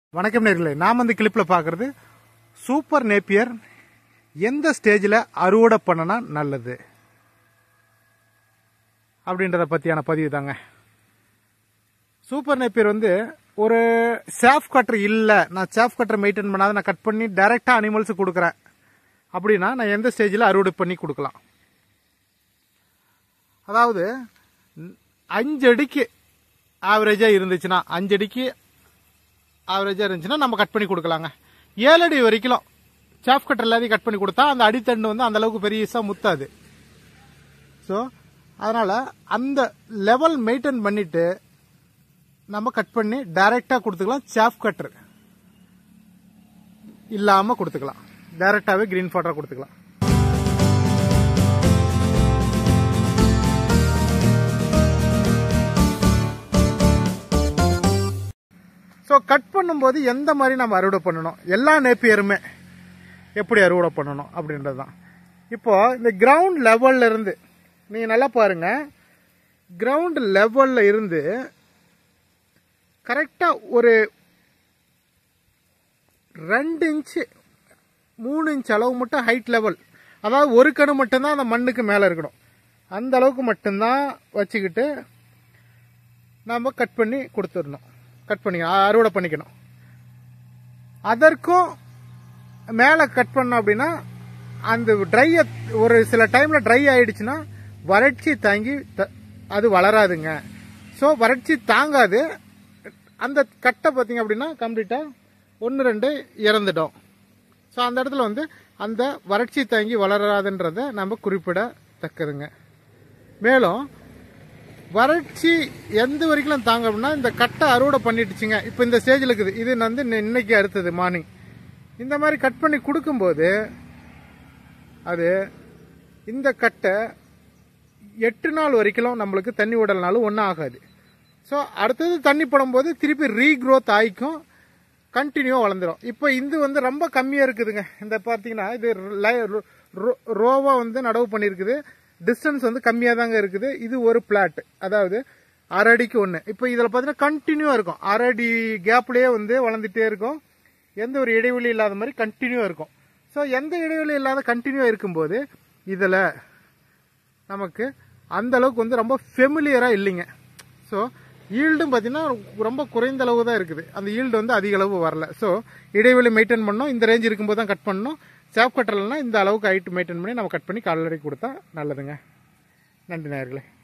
வணக்கம் நேர்களே நாம் வந்து கிளிப்பில் பார்க்குறது சூப்பர் நேப்பியர் எந்த ஸ்டேஜில் அறுவடை பண்ணனா நல்லது அப்படின்றத பற்றியான பதிவு தாங்க சூப்பர் நேப்பியர் வந்து ஒரு சேஃப் கட்டர் இல்லை நான் சேஃப் கட்டர் மெயின்டைன் பண்ணாத நான் கட் பண்ணி டைரெக்டாக அனிமல்ஸுக்கு கொடுக்குறேன் அப்படின்னா நான் எந்த ஸ்டேஜில் அறுவடை பண்ணி கொடுக்கலாம் அதாவது ம், அஞ்சு அடிக்கு ஆவரேஜாக இருந்துச்சுன்னா அஞ்சு அடிக்கு ஆவரேஜாக இருந்துச்சுன்னா நம்ம கட் பண்ணி கொடுக்கலாங்க ஏழு அடி வரைக்கும் சாஃப் கட்டர் எல்லாத்தையும் கட் பண்ணி கொடுத்தா அந்த அடித்தண்டு வந்து அந்த அளவுக்கு பெரியசா முத்தாது ஸோ அதனால் அந்த லெவல் மெயின்டைன் பண்ணிட்டு நம்ம கட் பண்ணி டைரெக்டாக கொடுத்துக்கலாம் சாஃப் கட்டர் இல்லாமல் கொடுத்துக்கலாம் டைரெக்டாகவே க்ரீன் ஃபாட்டராக கொடுத்துக்கலாம் ஸோ கட் பண்ணும்போது எந்த மாதிரி நம்ம அறுவடை பண்ணணும் எல்லா நேப்பியருமே எப்படி அறுவடை பண்ணணும் அப்படின்றது தான் இப்போ இந்த கிரவுண்ட் லெவல்ல இருந்து நீங்கள் நல்லா பாருங்க கிரவுண்ட் லெவல்ல இருந்து கரெக்டாக ஒரு ரெண்டு இன்ச்சு மூணு இன்ச் அளவு மட்டும் ஹைட் லெவல் அதாவது ஒரு கணு மட்டும்தான் அந்த மண்ணுக்கு மேலே இருக்கணும் அந்த அளவுக்கு மட்டும்தான் வச்சுக்கிட்டு நாம் கட் பண்ணி கொடுத்துடணும் கட் பண்ணி அறுவடை பண்ணிக்கணும் அதற்கும் மேலே கட் பண்ணோம் அப்படின்னா அந்த ட்ரையை ஒரு சில டைமில் ட்ரை ஆயிடுச்சுன்னா வறட்சி தாங்கி த- அது வளராதுங்க ஸோ வறட்சி தாங்காது அந்த கட்டை பார்த்தீங்க அப்படின்னா கம்ப்ளீட்டாக ஒன்று ரெண்டு இறந்துடும் ஸோ அந்த இடத்துல வந்து அந்த வறட்சி தாங்கி வளராதுன்றதை நம்ம குறிப்பிடத்தக்கதுங்க மேலும் வறட்சி எந்த வரைக்கும் தாங்க அப்படின்னா இந்த கட்டை அறுவடை பண்ணிட்டுச்சுங்க இப்போ இந்த ஸ்டேஜில் இருக்குது இது வந்து இன்ன- இன்னைக்கு அடுத்தது மார்னிங் இந்த மாதிரி கட் பண்ணி கொடுக்கும்போது அது இந்த கட்டை எட்டு நாள் வரைக்கும் நம்மளுக்கு தண்ணி விடலனாலும் ஒன்றும் ஆகாது ஸோ அடுத்தது தண்ணி படும்போது திருப்பி ரீக்ரோத் ஆகிக்கும் கண்டினியூவாக வளர்ந்துடும் இப்போ இது வந்து ரொம்ப கம்மியாக இருக்குதுங்க இந்த பார்த்தீங்கன்னா இது ரோவாக வந்து நடவு பண்ணியிருக்குது டிஸ்டன்ஸ் வந்து கம்மியாக தாங்க இருக்குது இது ஒரு பிளாட் அதாவது அரை அடிக்கு ஒன்று இப்போ இதில் பார்த்தீங்கன்னா கண்டினியூவாக இருக்கும் அரை அடி கேப்லேயே வந்து வளர்ந்துட்டே இருக்கும் எந்த ஒரு இடைவெளி இல்லாத மாதிரி கண்டினியூவாக இருக்கும் ஸோ எந்த இடைவெளி இல்லாத கண்டினியூவாக இருக்கும்போது இதில் நமக்கு அந்த அளவுக்கு வந்து ரொம்ப ஃபெமிலியராக இல்லைங்க ஸோ ஈல்டும் பார்த்தீங்கன்னா ரொம்ப குறைந்த அளவு தான் இருக்குது அந்த ஈல்டு வந்து அதிக அளவு வரல ஸோ இடைவெளி மெயின்டைன் பண்ணோம் இந்த ரேஞ்ச் இருக்கும்போது தான் கட் பண்ணணும் சேப் கட்டர்லாம் இந்த அளவுக்கு ஹைட் மெயின்டைன் பண்ணி நம்ம கட் பண்ணி கால்நடை கொடுத்தா நல்லதுங்க நன்றி நேயர்களே